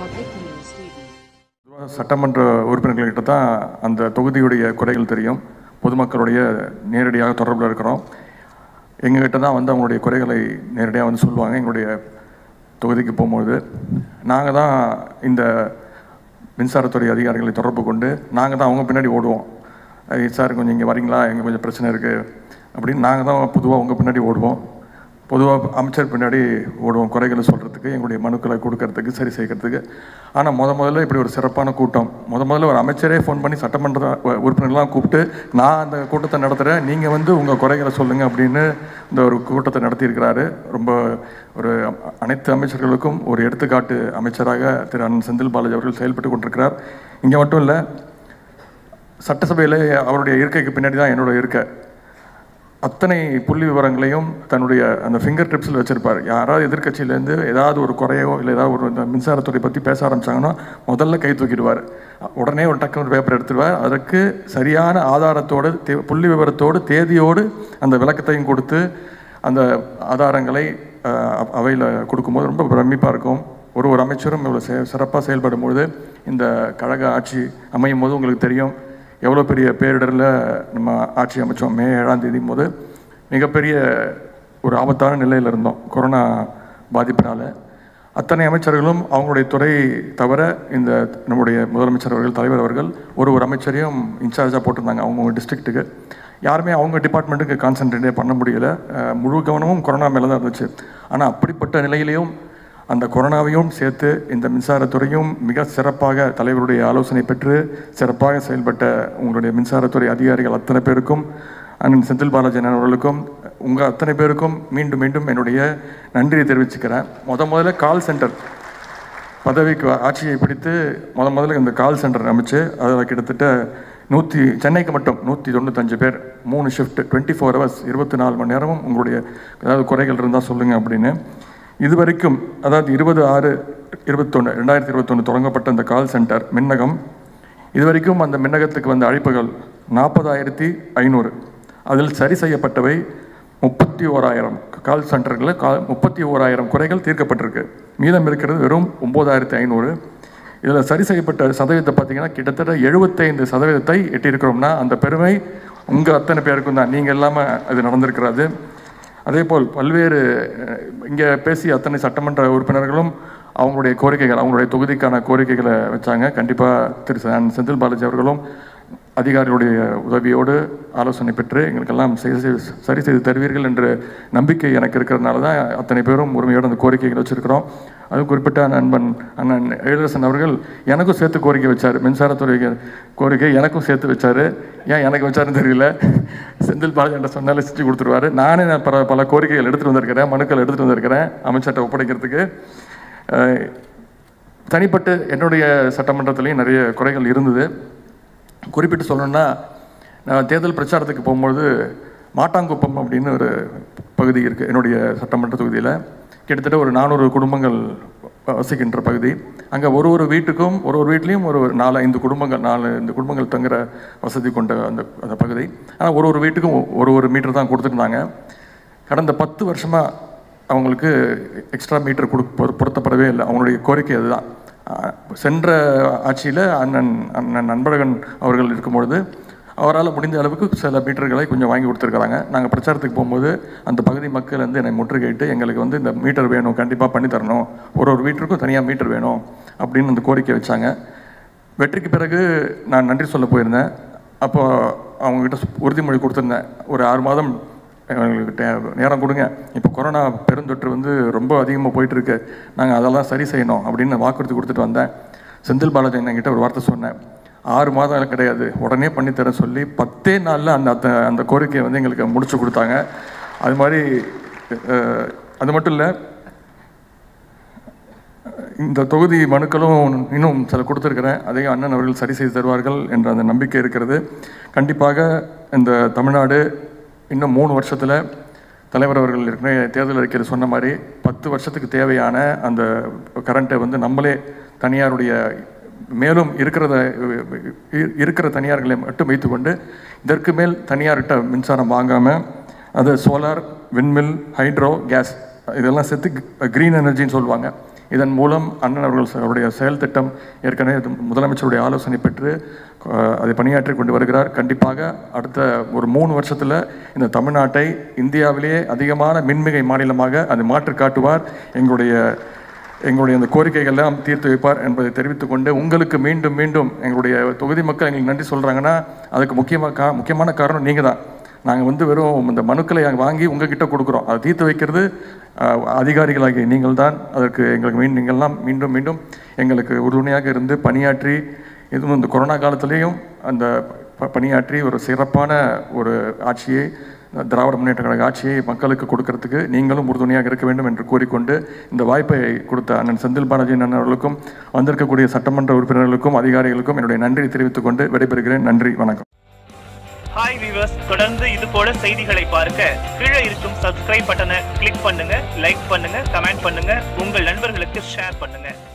Public News. பொதுவா சட்டமன்ற உறுப்பினர்கள்கிட்ட தான் அந்த தொகுதியுடைய குறைகள் தெரியும் பொதுமக்களுடைய நேரடியாக தொடர்பில் இருக்கிறோம் எங்ககிட்ட தான் வந்து அவங்களுடைய குறைகளை நேரடியாக வந்து சொல்லுவாங்க எங்களுடைய தொகுதிக்கு போகும்போது நாங்கள் தான் இந்த மின்சாரத்துறை அதிகாரிகளை தொடர்பு கொண்டு நாங்கள் தான் அவங்க பின்னாடி ஓடுவோம் "ஐய் சார் கொஞ்சம் இங்கே வரீங்களா எங்கே கொஞ்சம் பிரச்சனை இருக்குது அப்படின்னு நாங்கள் தான் பொதுவாக உங்கள் பின்னாடி ஓடுவோம் பொதுவாக அமைச்சர் பின்னாடி ஓடுவோம் குறைகளை சொல்கிறதுக்கு எங்களுடைய மனுக்களை கொடுக்கறதுக்கு சரி செய்கிறதுக்கு ஆனால் முத முதல்ல இப்படி ஒரு சிறப்பான கூட்டம் முத முதல்ல ஒரு அமைச்சரே ஃபோன் பண்ணி சட்டமன்ற உ- உறுப்பினர்கள்லாம் கூப்பிட்டு நான் அந்த கூட்டத்தை நடத்துகிறேன் நீங்கள் வந்து உங்கள் குறைகளை சொல்லுங்கள் அப்படின்னு இந்த ஒரு கூட்டத்தை நடத்தியிருக்கிறாரு ரொம்ப ஒரு அ- அனைத்து அமைச்சர்களுக்கும் ஒரு எடுத்துக்காட்டு அமைச்சராக திரு அண்ணன் செந்தில் பாலாஜி அவர்கள் செயல்பட்டு கொண்டிருக்கிறார் இங்கே மட்டும் இல்லை சட்டசபையில் அவருடைய இருக்கைக்கு பின்னாடி தான் என்னோட இருக்கை அத்தனை புள்ளி விவரங்களையும் தன்னுடைய அந்த ஃபிங்கர் டிப்ஸில் வச்சிருப்பார் யாராவது எதிர்க்கட்சியிலேருந்து ஏதாவது ஒரு குறையோ இல்லை ஏதாவது ஒரு இந்த மின்சாரத்துறை பற்றி பேச ஆரம்பிச்சாங்கன்னா முதல்ல கை தூக்கிடுவார் உடனே ஒரு டக்குனு ஒரு பேப்பர் எடுத்துருவார் அதற்கு சரியான ஆதாரத்தோடு தே புள்ளி விவரத்தோடு தேதியோடு அந்த விளக்கத்தையும் கொடுத்து அந்த ஆதாரங்களை அஹ், அவையில் கொடுக்கும்போது ரொம்ப பிரமிப்பாக இருக்கும் ஒரு ஒரு அமைச்சரும் இவ்வளோ செ சிறப்பாக செயல்படும் பொழுது இந்த கழக ஆட்சி அமையும் போது உங்களுக்கு தெரியும் எவ்வளோ பெரிய பேரிடரில் நம்ம ஆட்சி அமைச்சோம் மே ஏழாம் தேதி போது மிகப்பெரிய ஒரு ஆபத்தான நிலையில் இருந்தோம் கொரோனா பாதிப்பினால் அத்தனை அமைச்சர்களும் அவங்களுடைய துறை தவிர இந்த நம்முடைய முதலமைச்சர் அவர்கள் தலைவர் அவர்கள் ஒரு ஒரு அமைச்சரையும் இன்சார்ஜாக போட்டிருந்தாங்க அவங்கவுங்க டிஸ்ட்ரிக்ட்டுக்கு யாருமே அவங்க டிபார்ட்மெண்ட்டுக்கு கான்சென்ட்ரேட்டே பண்ண முடியல அஹ் முழு கவனமும் கொரோனா மேலே தான் இருந்துச்சு ஆனால் அப்படிப்பட்ட நிலையிலையும் அந்த கொரோனாவையும் சேர்த்து இந்த மின்சாரத்துறையும் மிக சிறப்பாக தலைவருடைய ஆலோசனை பெற்று சிறப்பாக செயல்பட்ட உங்களுடைய மின்சாரத்துறை அதிகாரிகள் அத்தனை பேருக்கும் அண்ணன் செந்தில் பாலாஜி அண்ணன் அவர்களுக்கும் உங்கள் அத்தனை பேருக்கும் மீண்டும் மீண்டும் என்னுடைய நன்றியை தெரிவிச்சுக்கிறேன் முத முதல்ல கால் சென்டர் பதவிக்கு ஆட்சியை பிடித்து முத முதல்ல இந்த கால் சென்டர் அமைச்சு அதில் கிட்டத்தட்ட நூற்றி சென்னைக்கு மட்டும் நூற்றி தொண்ணூத்தஞ்சு பேர் மூணு ஷிஃப்ட் டுவெண்ட்டி ஃபோர் ஹவர்ஸ் இருபத்தி நாலு மணி நேரமும் உங்களுடைய ஏதாவது குறைகள் இருந்தால் சொல்லுங்கள் அப்படின்னு இது வரைக்கும் அதாவது இருபது ஆறு இருபத்தொன்று ரெண்டாயிரத்தி இருபத்தொன்று தொடங்கப்பட்ட இந்த கால் சென்டர் மின்னகம் இது வரைக்கும் அந்த மின்னகத்துக்கு வந்த அழைப்புகள் நாற்பதாயிரத்தி ஐநூறு அதில் சரி செய்யப்பட்டவை முப்பத்தி ஓராயிரம் கால் சென்டர்களில் கால் முப்பத்தி ஓராயிரம் குறைகள் தீர்க்கப்பட்டிருக்கு மீதம் இருக்கிறது வெறும் ஒம்பதாயிரத்தி ஐநூறு இதில் சரி செய்யப்பட்ட சதவீதத்தை பார்த்தீங்கன்னா கிட்டத்தட்ட எழுபத்தைந்து சதவீதத்தை எட்டியிருக்கிறோம்னா அந்த பெருமை உங்கள் அத்தனை பேருக்கும் தான் நீங்கள் இல்லாமல் அது நடந்திருக்கிறது அதேபோல் பல்வேறு இங்கே பேசிய அத்தனை சட்டமன்ற உறுப்பினர்களும் அவங்களுடைய கோரிக்கைகள் அவங்களுடைய தொகுதிக்கான கோரிக்கைகளை வச்சாங்க கண்டிப்பாக திரு ச- செந்தில் பாலாஜி அவர்களும் அதிகாரிகளுடைய உதவியோடு ஆலோசனை பெற்று எங்களுக்கெல்லாம் சரி செய்து சரி செய்து தருவீர்கள் என்ற நம்பிக்கை எனக்கு இருக்கிறதுனால தான் அத்தனை பேரும் உரிமையோடு அந்த கோரிக்கைகள் வச்சுருக்கிறோம் அது குறிப்பிட்ட நண்பன் அண்ணன் எழிலரசன் அவர்கள் எனக்கும் சேர்த்து கோரிக்கை வச்சார் மின்சாரத்துறை கோரிக்கை எனக்கும் சேர்த்து வச்சார் ஏன் எனக்கு வச்சாருன்னு தெரியல செந்தில் பாலாஜி என்ற சொன்னாலே செஞ்சு கொடுத்துருவாரு நானே நான் பல பல கோரிக்கைகள் எடுத்துகிட்டு வந்திருக்கிறேன் மனுக்கள் எடுத்துகிட்டு வந்திருக்கிறேன் அமைச்சர்கிட்ட ஒப்படைக்கிறதுக்கு அஹ், தனிப்பட்டு என்னுடைய சட்டமன்றத்திலையும் நிறைய குறைகள் இருந்தது குறிப்பிட்டு சொல்லணும்னா நான் தேர்தல் பிரச்சாரத்துக்கு போகும்பொழுது மாட்டாங்குப்பம் அப்படின்னு ஒரு பகுதி இருக்குது என்னுடைய சட்டமன்ற தொகுதியில் கிட்டத்தட்ட ஒரு நானூறு குடும்பங்கள் வசிக்கின்ற பகுதி அங்கே ஒரு ஒரு வீட்டுக்கும் ஒரு ஒரு வீட்லேயும் ஒரு ஒரு நாலு ஐந்து குடும்பங்கள் நாலு ஐந்து குடும்பங்கள் தங்குற வசதி கொண்ட அந்த அந்த பகுதி ஆனால் ஒரு ஒரு வீட்டுக்கும் ஒரு ஒரு மீட்டர் தான் கொடுத்துருந்தாங்க கடந்த பத்து வருஷமாக அவங்களுக்கு எக்ஸ்ட்ரா மீட்டர் கொடு பொரு- பொருத்தப்படவே இல்லை அவங்களுடைய கோரிக்கை அதுதான் அஹ் சென்ற ஆட்சியில் அண்ணன் அண்ணன் அன்பழகன் அவர்கள் இருக்கும்பொழுது அவரால் முடிந்த அளவுக்கு சில மீட்டர்களை கொஞ்சம் வாங்கி கொடுத்துருக்குறாங்க நாங்கள் பிரச்சாரத்துக்கு போகும்போது அந்த பகுதி மக்கள் வந்து என்னை முற்றுகையிட்டு எங்களுக்கு வந்து இந்த மீட்டர் வேணும் கண்டிப்பாக பண்ணி தரணும் ஒரு ஒரு வீட்டருக்கும் தனியாக மீட்டர் வேணும் அப்படின்னு அந்த கோரிக்கை வச்சாங்க வெற்றிக்கு பிறகு நான் நன்றி சொல்ல போயிருந்தேன் அப்போ அவங்ககிட்ட சு- உறுதிமொழி கொடுத்துருந்தேன் ஒரு ஆறு மாதம் எங்களுக்கு டே- நேரம் கொடுங்க இப்போ கொரோனா பெருந்தொற்று வந்து ரொம்ப அதிகமாக போயிட்டு இருக்கு நாங்கள் அதெல்லாம் சரி செய்யணும் அப்படின்னு வாக்குறுதி கொடுத்துட்டு வந்தேன் செந்தில் பாலாஜி என்கிட்ட ஒரு வார்த்தை சொன்னேன் ஆறு மாதம் கிடையாது உடனே பண்ணித்தரேன் சொல்லி பத்தே நாளில் அந்த அந்த அந்த கோரிக்கையை வந்து எங்களுக்கு முடிச்சு கொடுத்தாங்க அது மாதிரி அஹ், அது மட்டும் இல்லை இந்த தொகுதி மனுக்களும் இன்னும் சில கொடுத்துருக்கிறேன் அதையும் அண்ணன் அவர்கள் சரி செய்து தருவார்கள் என்ற அந்த நம்பிக்கை இருக்கிறது கண்டிப்பாக இந்த தமிழ்நாடு இன்னும் மூணு வருஷத்தில் தலைவர் அவர்கள் ஏற்கனவே தேர்தல் அறிக்கையில் சொன்ன மாதிரி பத்து வருஷத்துக்கு தேவையான அந்த கரண்ட்டை வந்து நம்மளே தனியாருடைய மேலும் இருக்கிறத இ- இருக்கிற தனியார்களை மட்டும் வைத்துக்கொண்டு இதற்கு மேல் தனியார்கிட்ட மின்சாரம் வாங்காமல் அது சோலார் விண்மில் ஹைட்ரோ கேஸ் இதெல்லாம் சேர்த்து க்ரீன் எனர்ஜின்னு சொல்லுவாங்க இதன் மூலம் அண்ணன் அவர்கள் செ- அவருடைய செயல் திட்டம் ஏற்கனவே இது முதலமைச்சருடைய ஆலோசனை பெற்று அஹ், அதை பணியாற்றி கொண்டு வருகிறார் கண்டிப்பாக அடுத்த ஒரு மூணு வருஷத்தில் இந்த தமிழ்நாட்டை இந்தியாவிலேயே அதிகமான மின்மிகை மாநிலமாக அதை மாற்றி காட்டுவார் எங்களுடைய எங்களுடைய அந்த கோரிக்கைகள் எல்லாம் தீர்த்து வைப்பார் என்பதை தெரிவித்துக் கொண்டு உங்களுக்கு மீண்டும் மீண்டும் எங்களுடைய தொகுதி மக்கள் எங்களுக்கு நன்றி சொல்கிறாங்கன்னா அதுக்கு முக்கியமாக கா முக்கியமான காரணம் நீங்கள் தான் நாங்கள் வந்து வெறும் இந்த மனுக்களை வாங்கி உங்ககிட்ட கொடுக்குறோம் அதை தீர்த்து வைக்கிறது அஹ், அதிகாரிகளாகிய நீங்கள் தான் அதற்கு எங்களுக்கு மீண்டும் நீங்கள்லாம் மீண்டும் மீண்டும் எங்களுக்கு உறுதுணையாக இருந்து பணியாற்றி இதுவும் இந்த கொரோனா காலத்திலேயும் அந்த ப- பணியாற்றி ஒரு சிறப்பான ஒரு ஆட்சியை திராவிட முன்னேற்ற கழக ஆட்சியை மக்களுக்கு கொடுக்கறதுக்கு நீங்களும் உறுதுணையாக இருக்க வேண்டும் என்று கூறிக்கொண்டு இந்த வாய்ப்பை கொடுத்த அண்ணன் செந்தில் பாலாஜி அண்ணன் அவர்களுக்கும் வந்திருக்கக்கூடிய சட்டமன்ற உறுப்பினர்களுக்கும் அதிகாரிகளுக்கும் என்னுடைய நன்றி தெரிவித்துக் கொண்டு விடைபெறுகிறேன் நன்றி வணக்கம் ஹாய் வியூவர்ஸ் தொடர்ந்து இது போல செய்திகளை பார்க்க கீழே இருக்கும் சப்ஸ்கிரைப் பட்டனை கிளிக் பண்ணுங்க லைக் பண்ணுங்க கமெண்ட் பண்ணுங்க உங்கள் நண்பர்களுக்கு ஷேர் பண்ணுங்க